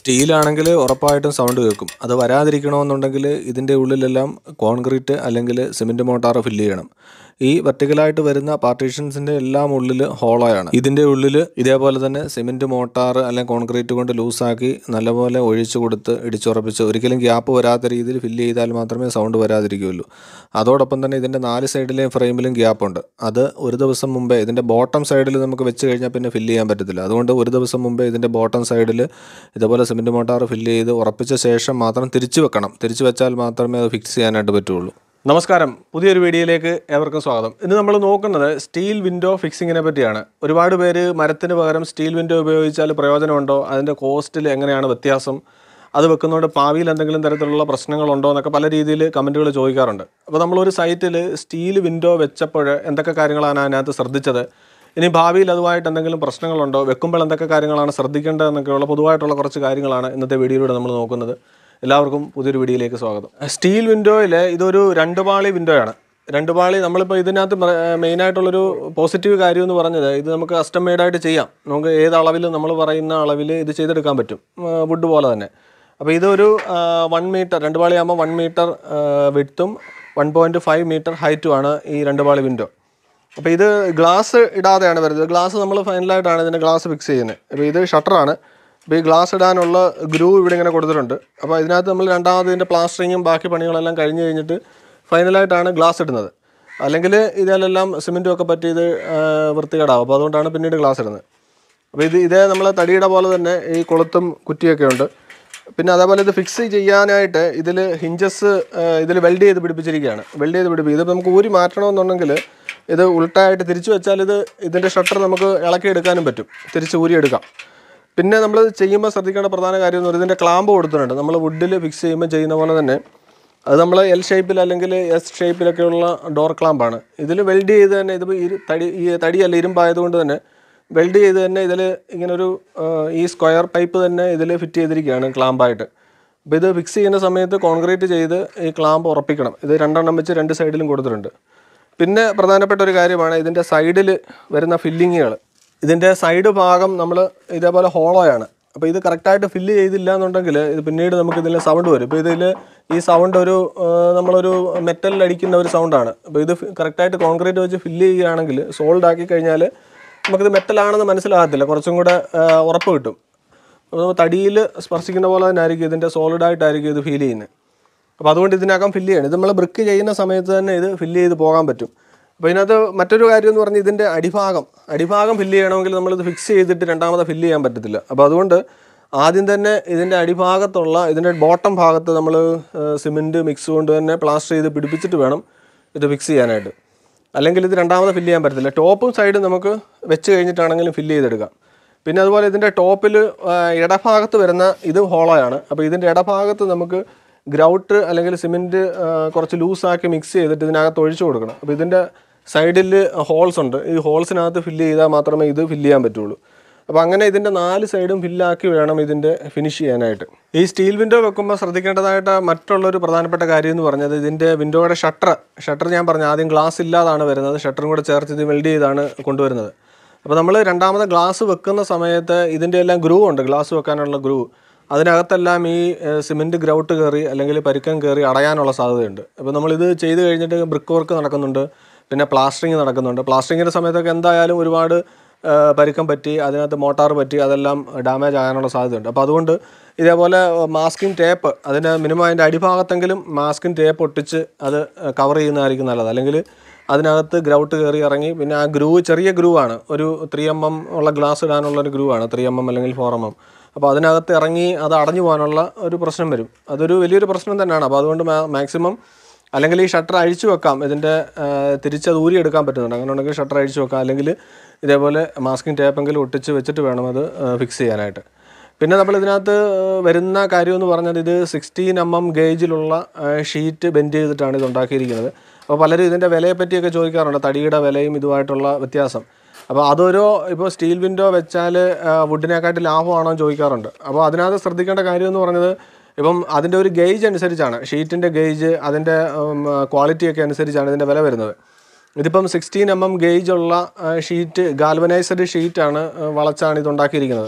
സ്റ്റീലാണെങ്കിൽ ഉറപ്പായിട്ടും സൗണ്ട് കേൾക്കും അത് വരാതിരിക്കണമെന്നുണ്ടെങ്കിൽ ഇതിൻ്റെ ഉള്ളിലെല്ലാം കോൺക്രീറ്റ് അല്ലെങ്കിൽ സിമെൻറ്റ് മോട്ടാർ ഫില്ല് ചെയ്യണം ഈ വെർട്ടിക്കലായിട്ട് വരുന്ന പാർട്ടീഷൻസിൻ്റെ എല്ലാം ഉള്ളിൽ ഹോളോയാണ് ഇതിൻ്റെ ഉള്ളിൽ ഇതേപോലെ തന്നെ സിമെൻറ്റ് മോട്ടാർ അല്ലെങ്കിൽ കോൺക്രീറ്റ് കൊണ്ട് ലൂസാക്കി നല്ലപോലെ ഒഴിച്ചു കൊടുത്ത് ഇടിച്ചുറപ്പിച്ച് ഒരിക്കലും ഗ്യാപ്പ് വരാത്ത രീതിയിൽ ഫില്ല് ചെയ്താൽ മാത്രമേ സൗണ്ട് വരാതിരിക്കുകയുള്ളൂ അതോടൊപ്പം തന്നെ ഇതിൻ്റെ നാല് സൈഡിലെയും ഫ്രെയിമിലും ഗ്യാപ്പുണ്ട് അത് ഒരു ദിവസം മുമ്പേ ഇതിൻ്റെ ബോട്ടം സൈഡിൽ നമുക്ക് വെച്ച് കഴിഞ്ഞാൽ പിന്നെ ഫില്ല് ചെയ്യാൻ പറ്റത്തില്ല അതുകൊണ്ട് ഒരു ദിവസം മുമ്പേ ഇതിൻ്റെ ബോട്ടം സൈഡിൽ ഇതുപോലെ സിമെൻറ്റ് മോട്ടാർ ഫില്ല് ചെയ്ത് ഉറപ്പിച്ച ശേഷം മാത്രം തിരിച്ചു വെക്കണം തിരിച്ചു വെച്ചാൽ മാത്രമേ അത് ഫിക്സ് ചെയ്യാനായിട്ട് പറ്റുള്ളൂ നമസ്കാരം പുതിയൊരു വീഡിയോയിലേക്ക് ഏവർക്കും സ്വാഗതം ഇന്ന് നമ്മൾ നോക്കുന്നത് സ്റ്റീൽ വിൻഡോ ഫിക്സിങ്ങിനെ പറ്റിയാണ് ഒരുപാട് പേര് മരത്തിന് പകരം സ്റ്റീൽ വിൻഡോ ഉപയോഗിച്ചാൽ പ്രയോജനമുണ്ടോ അതിൻ്റെ കോസ്റ്റിൽ എങ്ങനെയാണ് വ്യത്യാസം അത് വെക്കുന്നതുകൊണ്ട് ഭാവിയിൽ എന്തെങ്കിലും തരത്തിലുള്ള പ്രശ്നങ്ങളുണ്ടോ എന്നൊക്കെ പല രീതിയിൽ കമൻറ്റുകൾ ചോദിക്കാറുണ്ട് അപ്പോൾ നമ്മളൊരു സൈറ്റിൽ സ്റ്റീൽ വിൻഡോ വെച്ചപ്പോൾ എന്തൊക്കെ കാര്യങ്ങളാണ് അതിനകത്ത് ശ്രദ്ധിച്ചത് ഇനി ഭാവിയിൽ അതുമായിട്ട് എന്തെങ്കിലും പ്രശ്നങ്ങളുണ്ടോ വെക്കുമ്പോൾ എന്തൊക്കെ കാര്യങ്ങളാണ് ശ്രദ്ധിക്കേണ്ടതെന്നൊക്കെയുള്ള പൊതുവായിട്ടുള്ള കുറച്ച് കാര്യങ്ങളാണ് ഇന്നത്തെ വീഡിയോയിലൂടെ നമ്മൾ നോക്കുന്നത് എല്ലാവർക്കും പുതിയൊരു വീഡിയോയിലേക്ക് സ്വാഗതം സ്റ്റീൽ വിൻഡോയിൽ ഇതൊരു രണ്ട് പാളി വിൻഡോയാണ് രണ്ട് പാളി നമ്മളിപ്പോൾ ഇതിനകത്ത് മെയിനായിട്ടുള്ളൊരു പോസിറ്റീവ് കാര്യം എന്ന് പറഞ്ഞത് ഇത് നമുക്ക് കസ്റ്റം മെയ്ഡായിട്ട് ചെയ്യാം നമുക്ക് ഏത് അളവിൽ നമ്മൾ പറയുന്ന അളവിൽ ഇത് ചെയ്തെടുക്കാൻ പറ്റും വുഡ് പോലെ തന്നെ അപ്പോൾ ഇതൊരു വൺ മീറ്റർ രണ്ട് പാളിയാകുമ്പോൾ വൺ മീറ്റർ വിട്ടും വൺ പോയിൻറ്റ് ഫൈവ് മീറ്റർ ഹൈറ്റുമാണ് ഈ രണ്ട് പാളി വിൻഡോ അപ്പോൾ ഇത് ഗ്ലാസ് ഇടാതെയാണ് വരുന്നത് ഗ്ലാസ് നമ്മൾ ഫൈനലായിട്ടാണ് ഇതിന് ഗ്ലാസ് ഫിക്സ് ചെയ്യുന്നത് അപ്പോൾ ഇത് ഷട്ടറാണ് അപ്പോൾ ഈ ഗ്ലാസ് ഇടാനുള്ള ഗ്രൂ ഇവിടെ ഇങ്ങനെ കൊടുത്തിട്ടുണ്ട് അപ്പോൾ ഇതിനകത്ത് നമ്മൾ രണ്ടാമത് ഇതിൻ്റെ പ്ലാസ്റ്ററിങ്ങും ബാക്കി പണികളെല്ലാം കഴിഞ്ഞ് കഴിഞ്ഞിട്ട് ഫൈനലായിട്ടാണ് ഗ്ലാസ് ഇടുന്നത് അല്ലെങ്കിൽ ഇതിലെല്ലാം സിമെൻറ്റും ഒക്കെ പറ്റി ഇത് ആ, വൃത്തികേടാവും അപ്പോൾ അതുകൊണ്ടാണ് പിന്നീട് ഗ്ലാസ് ഇടുന്നത് അപ്പോൾ ഇത് ഇതേ നമ്മൾ തടിയുടെ പോലെ തന്നെ ഈ കൊളുത്തും കുറ്റിയൊക്കെ ഉണ്ട് പിന്നെ അതേപോലെ ഇത് ഫിക്സ് ചെയ്യാനായിട്ട് ഇതിൽ ഹിഞ്ചസ് ഇതിൽ വെൽഡ് ചെയ്ത് പിടിപ്പിച്ചിരിക്കുകയാണ് വെൽഡ് ചെയ്ത് പിടിപ്പിക്കും ഇത് നമുക്ക് ഊരി മാറ്റണമെന്നുണ്ടെങ്കിൽ ഇത് ഉൾട്ടായിട്ട് തിരിച്ചു വെച്ചാൽ ഇത് ഇതിൻ്റെ ഷട്ടർ നമുക്ക് ഇളക്കി എടുക്കാനും പറ്റും തിരിച്ച് ഊരി എടുക്കാം പിന്നെ നമ്മൾ ചെയ്യുമ്പോൾ ശ്രദ്ധിക്കേണ്ട പ്രധാന കാര്യം എന്ന് പറയുന്നത് ഇതിൻ്റെ ക്ലാമ്പ് കൊടുത്തിട്ടുണ്ട് നമ്മൾ വുഡിൽ ഫിക്സ് ചെയ്യുമ്പോൾ ചെയ്യുന്ന പോലെ തന്നെ അത് നമ്മൾ എൽ ഷേപ്പിൽ അല്ലെങ്കിൽ എസ് ഷേപ്പിലൊക്കെയുള്ള ഡോർ ക്ലാമ്പാണ് ഇതിൽ വെൽഡ് ചെയ്ത് തന്നെ ഇത് ഇരു തടി ഈ തടിയല്ല ഇരുമ്പായതുകൊണ്ട് തന്നെ വെൽഡ് ചെയ്ത് തന്നെ ഇതിൽ ഇങ്ങനൊരു ആ, ഈ സ്ക്വയർ പൈപ്പ് തന്നെ ഇതിൽ ഫിറ്റ് ചെയ്തിരിക്കുകയാണ് ക്ലാമ്പായിട്ട് അപ്പോൾ ഇത് ഫിക്സ് ചെയ്യുന്ന സമയത്ത് കോൺക്രീറ്റ് ചെയ്ത് ഈ ക്ലാമ്പ് ഉറപ്പിക്കണം ഇത് രണ്ടെണ്ണം വെച്ച് രണ്ട് സൈഡിലും കൊടുത്തിട്ടുണ്ട് പിന്നെ പ്രധാനപ്പെട്ട ഒരു കാര്യമാണ് ഇതിൻ്റെ സൈഡിൽ വരുന്ന ഫില്ലിങ്ങുകൾ ഇതിൻ്റെ സൈഡ് ഭാഗം നമ്മൾ ഇതേപോലെ ഹോളോയാണ് അപ്പോൾ ഇത് കറക്റ്റായിട്ട് ഫില്ല് ചെയ്തില്ല എന്നുണ്ടെങ്കിൽ ഇത് പിന്നീട് നമുക്ക് ഇതിൽ സൗണ്ട് വരും ഇപ്പോൾ ഇതിൽ ഈ സൗണ്ട് ഒരു ആ, നമ്മളൊരു മെറ്റലിൽ അടിക്കുന്ന ഒരു സൗണ്ടാണ് അപ്പോൾ ഇത് കറക്റ്റായിട്ട് കോൺക്രീറ്റ് വെച്ച് ഫില്ല് ചെയ്യുകയാണെങ്കിൽ സോൾഡ് ആക്കി കഴിഞ്ഞാൽ നമുക്കിത് മെറ്റലാണെന്ന് മനസ്സിലാകത്തില്ല കുറച്ചും കൂടെ ആ, ഉറപ്പ് കിട്ടും അപ്പോൾ തടിയിൽ സ്പർശിക്കുന്ന പോലെ തന്നെ ആയിരിക്കും ഇതിൻ്റെ സോളിഡായിട്ടായിരിക്കും ഇത് ഫീൽ ചെയ്യുന്നത് അപ്പോൾ അതുകൊണ്ട് ഇതിനകം ഫില്ല് ചെയ്യണം ഇത് നമ്മൾ ബ്രിക്ക് ചെയ്യുന്ന സമയത്ത് തന്നെ ഇത് ഫില്ല് ചെയ്ത് പോകാൻ പറ്റും അപ്പോൾ ഇതിനകത്ത് മറ്റൊരു കാര്യം എന്ന് പറഞ്ഞാൽ ഇതിൻ്റെ അടിഭാഗം അടിഭാഗം ഫില്ല് ചെയ്യണമെങ്കിൽ നമ്മളിത് ഫിക്സ് ചെയ്തിട്ട് രണ്ടാമത് ഫില്ല് ചെയ്യാൻ പറ്റത്തില്ല അപ്പോൾ അതുകൊണ്ട് ആദ്യം തന്നെ ഇതിൻ്റെ അടിഭാഗത്തുള്ള ഇതിൻ്റെ ബോട്ടം ഭാഗത്ത് നമ്മൾ സിമെൻറ്റ് മിക്സ് കൊണ്ട് തന്നെ പ്ലാസ്റ്റർ ചെയ്ത് പിടിപ്പിച്ചിട്ട് വേണം ഇത് ഫിക്സ് ചെയ്യാനായിട്ട് അല്ലെങ്കിൽ ഇത് രണ്ടാമത് ഫില്ല് ചെയ്യാൻ പറ്റത്തില്ല ടോപ്പും സൈഡും നമുക്ക് വെച്ച് കഴിഞ്ഞിട്ടാണെങ്കിലും ഫില്ല് ചെയ്തെടുക്കാം പിന്നെ അതുപോലെ ഇതിൻ്റെ ടോപ്പിൽ ഇടഭാഗത്ത് വരുന്ന ഇത് ഹോളോയാണ് അപ്പോൾ ഇതിൻ്റെ ഇടഭാഗത്ത് നമുക്ക് ഗ്രൗട്ട് അല്ലെങ്കിൽ സിമെൻറ്റ് കുറച്ച് ലൂസാക്കി മിക്സ് ചെയ്തിട്ട് ഇതിനകത്ത് ഒഴിച്ചു കൊടുക്കണം അപ്പോൾ ഇതിൻ്റെ സൈഡിൽ ഹോൾസ് ഉണ്ട് ഈ ഹോൾസിനകത്ത് ഫില്ല് ചെയ്താൽ മാത്രമേ ഇത് ഫില്ല് ചെയ്യാൻ പറ്റുള്ളൂ അപ്പോൾ അങ്ങനെ ഇതിൻ്റെ നാല് സൈഡും ഫില്ലാക്കി വേണം ഇതിൻ്റെ ഫിനിഷ് ചെയ്യാനായിട്ട് ഈ സ്റ്റീൽ വിൻഡോ വെക്കുമ്പോൾ ശ്രദ്ധിക്കേണ്ടതായിട്ട് മറ്റുള്ളൊരു പ്രധാനപ്പെട്ട കാര്യം എന്ന് പറഞ്ഞത് ഇതിൻ്റെ വിൻഡോയുടെ ഷട്ടർ ഷട്ടർ ഞാൻ പറഞ്ഞു ആദ്യം ഗ്ലാസ് ഇല്ലാതാണ് വരുന്നത് ഷട്ടറും കൂടെ ചേർത്ത് ഇത് വെൽഡ് ചെയ്താണ് കൊണ്ടുവരുന്നത് അപ്പോൾ നമ്മൾ രണ്ടാമത് ഗ്ലാസ് വെക്കുന്ന സമയത്ത് ഇതിൻ്റെ എല്ലാം ഗ്രൂ ഉണ്ട് ഗ്ലാസ് വെക്കാനുള്ള ഗ്രൂ അതിനകത്തെല്ലാം ഈ സിമെൻറ്റ് ഗ്രൗട്ട് കയറി അല്ലെങ്കിൽ പരുക്കം കയറി അടയാനുള്ള സാധ്യതയുണ്ട് അപ്പോൾ നമ്മളിത് ചെയ്ത് കഴിഞ്ഞിട്ട് ബ്രിക്ക് വർക്ക് നടക്കുന്നുണ്ട് പിന്നെ പ്ലാസ്റ്ററിങ് നടക്കുന്നുണ്ട് പ്ലാസ്റ്ററിങ്ങിൻ്റെ സമയത്തൊക്കെ എന്തായാലും ഒരുപാട് ആ, പരുക്കം പറ്റി അതിനകത്ത് മോട്ടാർ പറ്റി അതെല്ലാം ഡാമേജ് ആകാനുള്ള സാധ്യതയുണ്ട് അപ്പോൾ അതുകൊണ്ട് ഇതേപോലെ മാസ്കിങ് ടേപ്പ് അതിൻ്റെ മിനിമം അതിൻ്റെ അടിഭാഗത്തെങ്കിലും മാസ്കിങ് ടേപ്പ് ഒട്ടിച്ച് അത് കവർ ചെയ്യുന്നതായിരിക്കും നല്ലത് അല്ലെങ്കിൽ അതിനകത്ത് ഗ്രൗട്ട് കയറി ഇറങ്ങി പിന്നെ ആ ഗ്രൂ ചെറിയ ഗ്രൂ ആണ് ഒരു ത്രീ എം എം ഉള്ള ഗ്ലാസ് ഇടാനുള്ള ഒരു ഗ്രൂ ആണ് ത്രീ എം എം അല്ലെങ്കിൽ ഫോർ എം എം അപ്പോൾ അതിനകത്ത് ഇറങ്ങി അത് അടഞ്ഞു പോകാനുള്ള ഒരു പ്രശ്നം വരും അതൊരു വലിയൊരു പ്രശ്നം തന്നെയാണ് അപ്പോൾ അതുകൊണ്ട് മാക്സിമം അല്ലെങ്കിൽ ഈ ഷട്ടർ അഴിച്ചു വെക്കാം ഇതിൻ്റെ തിരിച്ചത് ഊരി എടുക്കാൻ പറ്റുന്നുണ്ട് അങ്ങനെ ഉണ്ടെങ്കിൽ ഷട്ടർ അഴിച്ചു വെക്കാം അല്ലെങ്കിൽ ഇതേപോലെ മാസ്കിങ് ടേപ്പെങ്കിലും ഒട്ടിച്ച് വെച്ചിട്ട് വേണം അത് ഫിക്സ് ചെയ്യാനായിട്ട് പിന്നെ നമ്മൾ ഇതിനകത്ത് വരുന്ന കാര്യം എന്ന് പറഞ്ഞാൽ ഇത് സിക്സ്റ്റീൻ എം എം ഗേജിലുള്ള ഷീറ്റ് ബെൻഡ് ചെയ്തിട്ടാണ് ഇത് ഉണ്ടാക്കിയിരിക്കുന്നത് അപ്പോൾ പലരും ഇതിൻ്റെ വിലയെ പറ്റിയൊക്കെ ചോദിക്കാറുണ്ട് തടിയുടെ വിലയും ഇതുമായിട്ടുള്ള വ്യത്യാസം അപ്പോൾ അതൊരു ഇപ്പോൾ സ്റ്റീൽ വിൻഡോ വെച്ചാൽ വുഡിനെക്കാട്ടി ലാഭമാണോ എന്ന് ചോദിക്കാറുണ്ട് അപ്പോൾ അതിനകത്ത് ശ്രദ്ധിക്കേണ്ട കാര്യം എന്ന് പറഞ്ഞത് ഇപ്പം അതിൻ്റെ ഒരു ഗേജ് അനുസരിച്ചാണ് ഷീറ്റിൻ്റെ ഗേജ് അതിൻ്റെ ക്വാളിറ്റിയൊക്കെ അനുസരിച്ചാണ് ഇതിൻ്റെ വില വരുന്നത് ഇതിപ്പം സിക്സ്റ്റീൻ എം എം ഗേജ് ഉള്ള ഷീറ്റ് ഗാൽവനൈസ്ഡ് ഷീറ്റാണ് വളച്ചാണ് ഇത് ഉണ്ടാക്കിയിരിക്കുന്നത്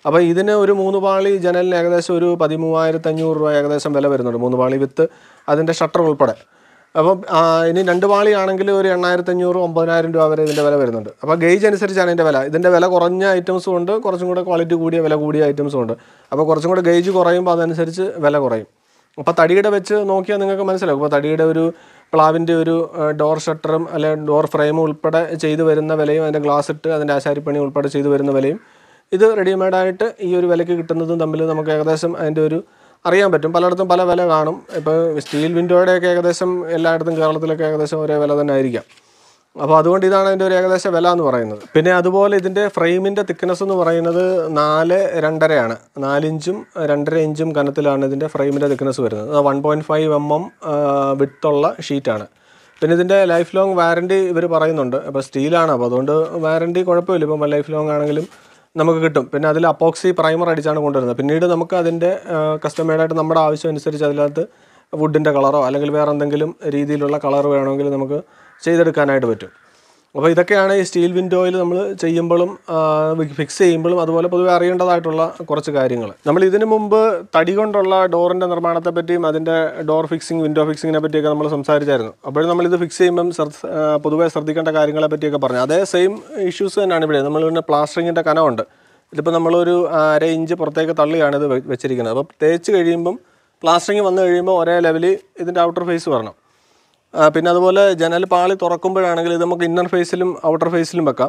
അപ്പോൾ ഇതിന് ഒരു മൂന്ന് പാളി ജനലിന് ഏകദേശം ഒരു പതിമൂവായിരത്തി അഞ്ഞൂറ് രൂപ ഏകദേശം വില വരുന്നുണ്ട് മൂന്ന് പാളി വിത്ത് അതിൻ്റെ ഷട്ടർ ഉൾപ്പെടെ അപ്പം ആ, ഇനി രണ്ട് പാളിയാണെങ്കിൽ ഒരു എണ്ണായിരത്തി അഞ്ഞൂറ് ഒമ്പതിനായിരം രൂപ വരെ ഇതിൻ്റെ വില വരുന്നുണ്ട് അപ്പോൾ ഗേജ് അനുസരിച്ചാണ് ഇതിൻ്റെ വില ഇതിൻ്റെ വില കുറഞ്ഞ ഐറ്റംസും ഉണ്ട് കുറച്ചും കൂടെ ക്വാളിറ്റി കൂടിയ വില കൂടിയ ഐറ്റംസും ഉണ്ട് അപ്പോൾ കുറച്ചും കൂടെ ഗേജ് കുറയുമ്പോൾ അതനുസരിച്ച് വില കുറയും അപ്പോൾ തടിയുടെ വെച്ച് നോക്കിയാൽ നിങ്ങൾക്ക് മനസ്സിലാവും അപ്പോൾ തടിയുടെ ഒരു പ്ലാവിൻ്റെ ഒരു ഡോർ ഷട്ടറും അല്ലെങ്കിൽ ഡോർ ഫ്രെയിമും ഉൾപ്പെടെ ചെയ്തു വരുന്ന വിലയും അതിൻ്റെ ഗ്ലാസ് ഇട്ട് അതിൻ്റെ ആശാരിപ്പണി ഉൾപ്പെടെ ചെയ്തു വരുന്ന വിലയും ഇത് റെഡിമെയ്ഡായിട്ട് ഈ ഒരു വിലയ്ക്ക് കിട്ടുന്നതും തമ്മിൽ നമുക്ക് ഏകദേശം അതിൻ്റെ ഒരു അറിയാൻ പറ്റും പലയിടത്തും പല വില കാണും ഇപ്പോൾ സ്റ്റീൽ വിൻഡോയുടെയൊക്കെ ഏകദേശം എല്ലായിടത്തും കേരളത്തിലൊക്കെ ഏകദേശം ഒരേ വില തന്നെ ആയിരിക്കാം അപ്പോൾ അതുകൊണ്ട് ഇതാണ് അതിൻ്റെ ഒരു ഏകദേശ വില എന്ന് പറയുന്നത് പിന്നെ അതുപോലെ ഇതിൻ്റെ ഫ്രെയിമിൻ്റെ തിക്നെസ് എന്ന് പറയുന്നത് നാല് രണ്ടരയാണ് നാലിഞ്ചും രണ്ടര ഇഞ്ചും കനത്തിലാണ് ഇതിൻ്റെ ഫ്രെയിമിൻ്റെ തിക്നെസ് വരുന്നത് one point five M M വിട്ടുള്ള ഷീറ്റാണ് പിന്നെ ഇതിൻ്റെ ലൈഫ് ലോങ് വാറൻറ്റി ഇവർ പറയുന്നുണ്ട് അപ്പോൾ സ്റ്റീലാണ് അപ്പോൾ അതുകൊണ്ട് വാറൻറ്റി കുഴപ്പമില്ല ഇപ്പം ലൈഫ് ലോങ് ആണെങ്കിലും നമുക്ക് കിട്ടും പിന്നെ അതിൽ അപ്പോക്സി പ്രൈമർ അടിച്ചാണ് കൊണ്ടുവരുന്നത് പിന്നീട് നമുക്ക് അതിൻ്റെ കസ്റ്റമേഡായിട്ട് നമ്മുടെ ആവശ്യം അനുസരിച്ച് അതിനകത്ത് വുഡിൻ്റെ കളറോ അല്ലെങ്കിൽ വേറെ എന്തെങ്കിലും രീതിയിലുള്ള കളർ വേണമെങ്കിൽ നമുക്ക് ചെയ്തെടുക്കാനായിട്ട് പറ്റും അപ്പോൾ ഇതൊക്കെയാണ് ഈ സ്റ്റീൽ വിൻഡോയിൽ നമ്മൾ ചെയ്യുമ്പോഴും ഫിക്സ് ചെയ്യുമ്പോഴും അതുപോലെ പൊതുവെ അറിയേണ്ടതായിട്ടുള്ള കുറച്ച് കാര്യങ്ങൾ നമ്മൾ ഇതിനു മുമ്പ് തടി കൊണ്ടുള്ള ഡോറിൻ്റെ നിർമ്മാണത്തെ പറ്റിയും അതിൻ്റെ ഡോർ ഫിക്സിങ് വിൻഡോ ഫിക്സിങ്ങിനെ പറ്റിയൊക്കെ നമ്മൾ സംസാരിച്ചായിരുന്നു അപ്പോൾ നമ്മളിത് ഫിക്സ് ചെയ്യുമ്പം ശ്രദ്ധ- ആ, പൊതുവെ ശ്രദ്ധിക്കേണ്ട കാര്യങ്ങളെ പറ്റിയൊക്കെ പറഞ്ഞു അതേ സെയിം ഇഷ്യൂസ് തന്നെയാണ് ഇവിടെ നമ്മൾ പിന്നെ പ്ലാസ്റ്ററിങ്ങിൻ്റെ കനമുണ്ട് ഇതിപ്പോൾ നമ്മളൊരു അര ഇഞ്ച് പുറത്തേക്ക് തള്ളിയാണ് ഇത് വെ- വെച്ചിരിക്കുന്നത് അപ്പോൾ തേച്ച് കഴിയുമ്പം പ്ലാസ്റ്ററിങ് വന്നു കഴിയുമ്പോൾ ഒരേ ലെവലിൽ ഇതിൻ്റെ ഔട്ടർ ഫേസ് വരണം ആ, പിന്നെ അതുപോലെ ജനൽ പാളി തുറക്കുമ്പോഴാണെങ്കിൽ ഇത് നമുക്ക് ഇന്നർ ഫേസിലും ഔട്ടർ ഫേസിലും വെക്കാം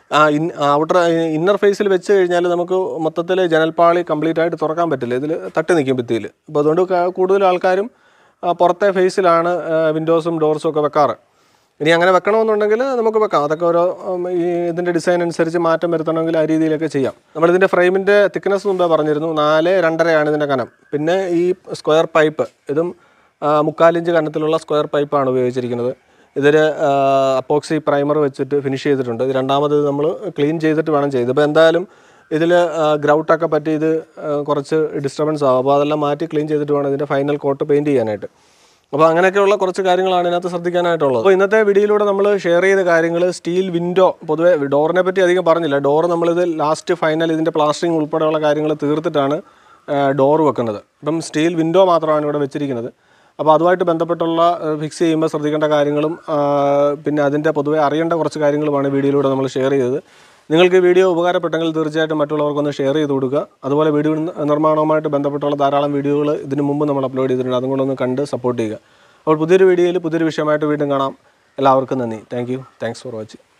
ഔട്ടർ ഇന്നർ ഫേസിൽ വെച്ച് കഴിഞ്ഞാൽ നമുക്ക് മൊത്തത്തിൽ ജനൽപ്പാളി കംപ്ലീറ്റ് ആയിട്ട് തുറക്കാൻ പറ്റില്ല ഇതിൽ തട്ടി നിൽക്കും ഭിത്തിയിൽ അപ്പോൾ അതുകൊണ്ട് ക- കൂടുതൽ ആൾക്കാരും ആ, പുറത്തെ ഫേസിലാണ് വിൻഡോസും ഡോർസും ഒക്കെ വെക്കാറ് ഇനി അങ്ങനെ വെക്കണമെന്നുണ്ടെങ്കിൽ നമുക്ക് വെക്കാം അതൊക്കെ ഓരോ ഉം, ഈ ഇതിൻ്റെ ഡിസൈൻ അനുസരിച്ച് മാറ്റം വരുത്തണമെങ്കിൽ ആ രീതിയിലൊക്കെ ചെയ്യാം നമ്മളിതിൻ്റെ ഫ്രെയിമിൻ്റെ തിക്നെസ് മുമ്പേ പറഞ്ഞിരുന്നു നാല് രണ്ടരയാണ് ഇതിൻ്റെ കനം പിന്നെ ഈ സ്ക്വയർ പൈപ്പ് ഇതും ആ, മുക്കാലിഞ്ച് കനത്തിലുള്ള സ്ക്വയർ പൈപ്പാണ് ഉപയോഗിച്ചിരിക്കുന്നത് ഇതിൽ അപ്പോക്സി പ്രൈമർ വെച്ചിട്ട് ഫിനിഷ് ചെയ്തിട്ടുണ്ട് ഇത് രണ്ടാമത് നമ്മൾ ക്ലീൻ ചെയ്തിട്ട് വേണം ചെയ്ത് ഇപ്പോൾ എന്തായാലും ഇതിൽ ഗ്രൗട്ടൊക്കെ പറ്റി ഇത് ആ, കുറച്ച് ഡിസ്റ്റർബൻസ് ആവും അപ്പോൾ അതെല്ലാം മാറ്റി ക്ലീൻ ചെയ്തിട്ട് വേണം ഇതിൻ്റെ ഫൈനൽ കോട്ട് പെയിൻറ്റ് ചെയ്യാനായിട്ട് അപ്പോൾ അങ്ങനെയൊക്കെയുള്ള കുറച്ച് കാര്യങ്ങളാണ് ഇതിനകത്ത് ശ്രദ്ധിക്കാനായിട്ടുള്ളത് അപ്പോൾ ഇന്നത്തെ വീഡിയോയിലൂടെ നമ്മൾ ഷെയർ ചെയ്ത കാര്യങ്ങൾ സ്റ്റീൽ വിൻഡോ പൊതുവെ ഡോറിനെ പറ്റി അധികം പറഞ്ഞില്ല ഡോർ നമ്മളിത് ലാസ്റ്റ് ഫൈനൽ ഇതിൻ്റെ പ്ലാസ്റ്ററിങ് ഉൾപ്പെടെയുള്ള കാര്യങ്ങൾ തീർത്തിട്ടാണ് ഡോർ വെക്കുന്നത് ഇപ്പം സ്റ്റീൽ വിൻഡോ മാത്രമാണ് ഇവിടെ വെച്ചിരിക്കുന്നത് അപ്പോൾ അതുമായിട്ട് ബന്ധപ്പെട്ടുള്ള ഫിക്സ് ചെയ്യുമ്പോൾ ശ്രദ്ധിക്കേണ്ട കാര്യങ്ങളും ആ, പിന്നെ അതിൻ്റെ പൊതുവെ അറിയേണ്ട കുറച്ച് കാര്യങ്ങളുമാണ് വീഡിയോയിലൂടെ നമ്മൾ ഷെയർ ചെയ്തത് നിങ്ങൾക്ക് ഈ വീഡിയോ ഉപകാരപ്പെട്ടെങ്കിൽ തീർച്ചയായിട്ടും മറ്റുള്ളവർക്കൊന്ന് ഷെയർ ചെയ്ത് കൊടുക്കുക അതുപോലെ വീഡിയോ നിർമ്മാണവുമായിട്ട് ബന്ധപ്പെട്ടുള്ള ധാരാളം വീഡിയോകൾ ഇതിന് മുമ്പ് നമ്മൾ അപ്ലോഡ് ചെയ്തിട്ടുണ്ട് അതും കൂടെ ഒന്ന് കണ്ട് സപ്പോർട്ട് ചെയ്യുക അപ്പോൾ പുതിയൊരു വീഡിയോയിൽ പുതിയൊരു വിഷയമായിട്ട് വീണ്ടും കാണാം എല്ലാവർക്കും നന്ദി thank you thanks for watching